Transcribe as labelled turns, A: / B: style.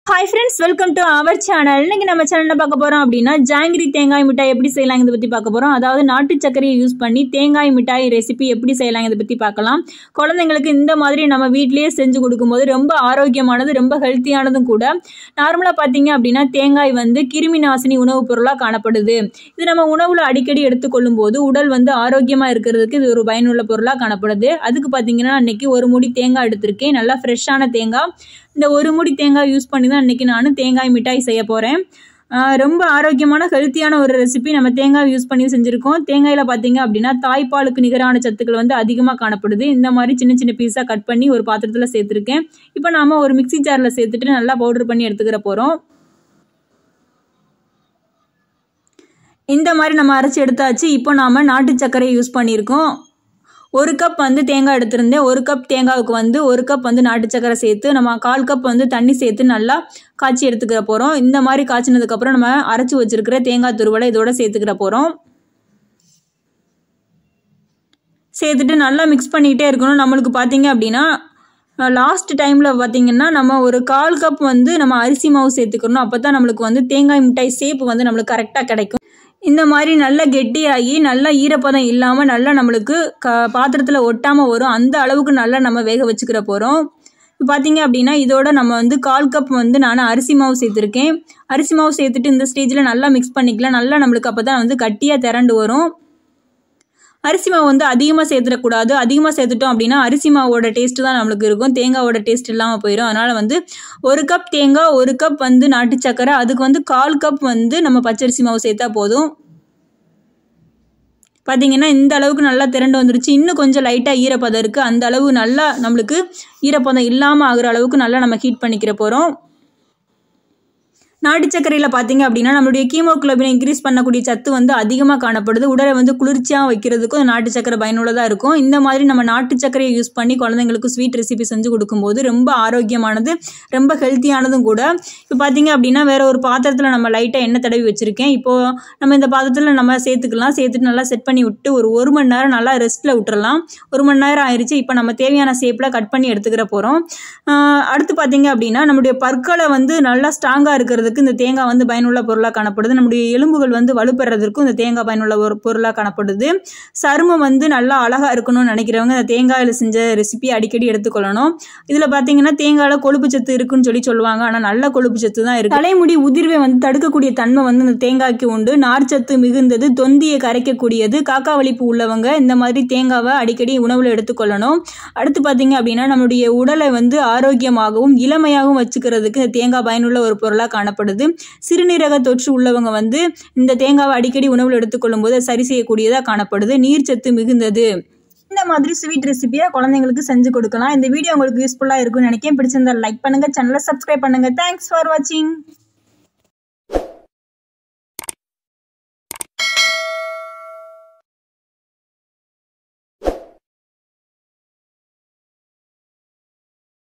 A: hi friends welcome to அவர் channel இன்னைக்கு நம்ம சேனல்ல பார்க்க போறோம் அப்படின்னா ஜாங்கிரி தேங்காய் மிட்டாய் எப்படி செய்யலாம் இதை பத்தி பார்க்க போறோம் அதாவது நாட்டு சர்க்கரையை யூஸ் பண்ணி தேங்காய் மிட்டாய் ரெசிபி எப்படி செய்யலாம் இதை பத்தி பார்க்கலாம் குழந்தைங்களுக்கு இந்த மாதிரி நம்ம வீட்லயே செஞ்சு கொடுக்கும்போது ரொம்ப ஆரோக்கியமானது ரொம்ப ஹெல்த்தியானதும் கூட நார்மலா பார்த்தீங்க அப்படின்னா தேங்காய் வந்து கிருமி நாசினி உணவுப் பொருளாக காணப்படுது இது நம்ம உணவுல அடிக்கடி எடுத்துக்கொள்ளும் போது உடல் வந்து ஆரோக்கியமா இருக்கிறதுக்கு இது ஒரு பயனுள்ள பொருளாக காணப்படுது அதுக்கு பார்த்தீங்கன்னா இன்னைக்கு ஒரு மூடி தேங்காய் எடுத்திருக்கேன் நல்லா ஃப்ரெஷ்ஷான தேங்காய் இந்த ஒரு மூடி தேங்காய் யூஸ் பண்ணி தான் இன்றைக்கி நான் தேங்காய் மிட்டாய் செய்ய போகிறேன் ரொம்ப ஆரோக்கியமான ஹெல்த்தியான ஒரு ரெசிபி நம்ம தேங்காய் யூஸ் பண்ணி செஞ்சுருக்கோம் தேங்காயில் பார்த்தீங்க அப்படின்னா தாய்ப்பாலுக்கு நிகரான சத்துக்கள் வந்து அதிகமாக காணப்படுது இந்த மாதிரி சின்ன சின்ன பீஸாக கட் பண்ணி ஒரு பாத்திரத்தில் சேர்த்துருக்கேன் இப்போ நாம ஒரு மிக்சி ஜாரில் சேர்த்துட்டு நல்லா பவுடர் பண்ணி எடுத்துக்கிற போகிறோம் இந்த மாதிரி நம்ம அரைச்சி எடுத்தாச்சு இப்போ நாம் நாட்டு சர்க்கரையை யூஸ் பண்ணியிருக்கோம் ஒரு கப் வந்து தேங்காய் எடுத்திருந்தேன் ஒரு கப் தேங்காவுக்கு வந்து ஒரு கப் வந்து நாட்டு சக்கரை சேர்த்து நம்ம கால் கப் வந்து தண்ணி சேர்த்து நல்லா காய்ச்சி எடுத்துக்கிற போகிறோம் இந்த மாதிரி காய்ச்சினதுக்கப்புறம் நம்ம அரைச்சி வச்சிருக்கிற தேங்காய் துருவலை இதோட சேர்த்துக்கிற போகிறோம் சேர்த்துட்டு நல்லா மிக்ஸ் பண்ணிக்கிட்டே இருக்கணும் நம்மளுக்கு பார்த்தீங்க அப்படின்னா லாஸ்ட் டைமில் பார்த்தீங்கன்னா நம்ம ஒரு கால் கப் வந்து நம்ம அரிசி மாவு சேர்த்துக்கணும் அப்போ தான் நம்மளுக்கு வந்து தேங்காய் மிட்டாய் சேப்பு வந்து நம்மளுக்கு கரெக்டாக கிடைக்கும் இந்த மாதிரி நல்லா கெட்டியாகி நல்லா ஈரப்பதம் இல்லாமல் நல்லா நம்மளுக்கு க பாத்திரத்தில் ஒட்டாமல் வரும் அந்த அளவுக்கு நல்லா நம்ம வேக வச்சுக்கிற போகிறோம் இப்போ பார்த்தீங்க அப்படின்னா இதோட நம்ம வந்து கால் கப் வந்து நான் அரிசி மாவு சேர்த்துருக்கேன் அரிசி மாவு சேர்த்துட்டு இந்த ஸ்டேஜில் நல்லா மிக்ஸ் பண்ணிக்கலாம் நல்லா நம்மளுக்கு அப்போ தான் வந்து கட்டியாக திரண்டு வரும் அரிசி மாவு வந்து அதிகமாக சேர்த்துடக்கூடாது அதிகமாக சேர்த்துட்டோம் அப்படின்னா அரிசி மாவோட டேஸ்ட்டு தான் நம்மளுக்கு இருக்கும் தேங்காவோட டேஸ்ட் இல்லாமல் போயிடும் அதனால் வந்து ஒரு கப் தேங்காய் ஒரு கப் வந்து நாட்டு சக்கரை அதுக்கு வந்து கால் கப் வந்து நம்ம பச்சரிசி மாவு சேர்த்தா போதும் பார்த்தீங்கன்னா இந்த அளவுக்கு நல்லா திரண்டு வந்துருச்சு இன்னும் கொஞ்சம் லைட்டாக ஈரப்பதம் இருக்குது அந்த அளவு நல்லா நம்மளுக்கு ஈரப்பதம் இல்லாமல் ஆகுற அளவுக்கு நல்லா நம்ம ஹீட் பண்ணிக்கிற போகிறோம் நாட்டு சர்க்கரையில் பார்த்தீங்க அப்படின்னா நம்மளுடைய கீமோகுளோபினை இன்க்ரீஸ் பண்ணக்கூடிய சத்து வந்து அதிகமாக காணப்படுது உடலை வந்து குளிர்ச்சியாக வைக்கிறதுக்கும் நாட்டு சர்க்கரை பயனுள்ளதாக இருக்கும் இந்த மாதிரி நம்ம நாட்டு சர்க்கரையை யூஸ் பண்ணி குழந்தைங்களுக்கு ஸ்வீட் ரெசிபி செஞ்சு கொடுக்கும்போது ரொம்ப ஆரோக்கியமானது ரொம்ப ஹெல்த்தியானதும் கூட இப்போ பார்த்தீங்க அப்படின்னா வேற ஒரு பாத்திரத்தில் நம்ம லைட்டாக எண்ணெய் தடவி வச்சுருக்கேன் இப்போது நம்ம இந்த பாத்திரத்தில் நம்ம சேர்த்துக்கலாம் சேர்த்துட்டு நல்லா செட் பண்ணி விட்டு ஒரு ஒரு மணி நேரம் நல்லா ரெஸ்ட்டில் விட்டுறலாம் ஒரு மணி நேரம் ஆயிடுச்சு இப்போ நம்ம தேவையான ஷேப்பில் கட் பண்ணி எடுத்துக்கிற போகிறோம் அடுத்து பார்த்தீங்க அப்படின்னா நம்மளுடைய பற்களை வந்து நல்லா ஸ்ட்ராங்காக இருக்கிறது பண்ணுறதுக்கு இந்த தேங்காய் வந்து பயனுள்ள பொருளாக காணப்படுது நம்முடைய எலும்புகள் வந்து வலுப்பெறதுக்கும் இந்த தேங்காய் பயனுள்ள ஒரு பொருளாக காணப்படுது சருமம் வந்து நல்லா அழகாக இருக்கணும்னு நினைக்கிறவங்க இந்த தேங்காயில் செஞ்ச ரெசிபி அடிக்கடி எடுத்துக்கொள்ளணும் இதில் பார்த்தீங்கன்னா தேங்காயில் கொழுப்பு சத்து இருக்குன்னு சொல்லி சொல்லுவாங்க ஆனால் நல்ல கொழுப்பு சத்து தான் இருக்குது தலைமுடி உதிர்வை வந்து தடுக்கக்கூடிய தன்மை வந்து இந்த தேங்காய்க்கு உண்டு நார்ச்சத்து மிகுந்தது தொந்தியை கரைக்கக்கூடியது காக்கா வலிப்பு உள்ளவங்க இந்த மாதிரி தேங்காவை அடிக்கடி உணவில் எடுத்துக்கொள்ளணும் அடுத்து பார்த்தீங்க அப்படின்னா நம்மளுடைய உடலை வந்து ஆரோக்கியமாகவும் இளமையாகவும் வச்சுக்கிறதுக்கு இந்த தேங்காய் பயனுள்ள ஒரு பொருளாக காணப்படுது காணப்படுது சிறுநீரக தொற்று உள்ளவங்க வந்து இந்த தேங்காவை அடிக்கடி உணவில் எடுத்துக்கொள்ளும் போது சரி செய்யக்கூடியதாக காணப்படுது நீர்ச்சத்து மிகுந்தது இந்த மாதிரி ஸ்வீட் ரெசிபியாக குழந்தைங்களுக்கு செஞ்சு கொடுக்கலாம் இந்த வீடியோ உங்களுக்கு யூஸ்ஃபுல்லாக இருக்கும்னு நினைக்கிறேன் பிடிச்சிருந்தா லைக் பண்ணுங்கள் சேனலை சப்ஸ்கிரைப் பண்ணுங்கள் தேங்க்ஸ் ஃபார் வாட்சிங்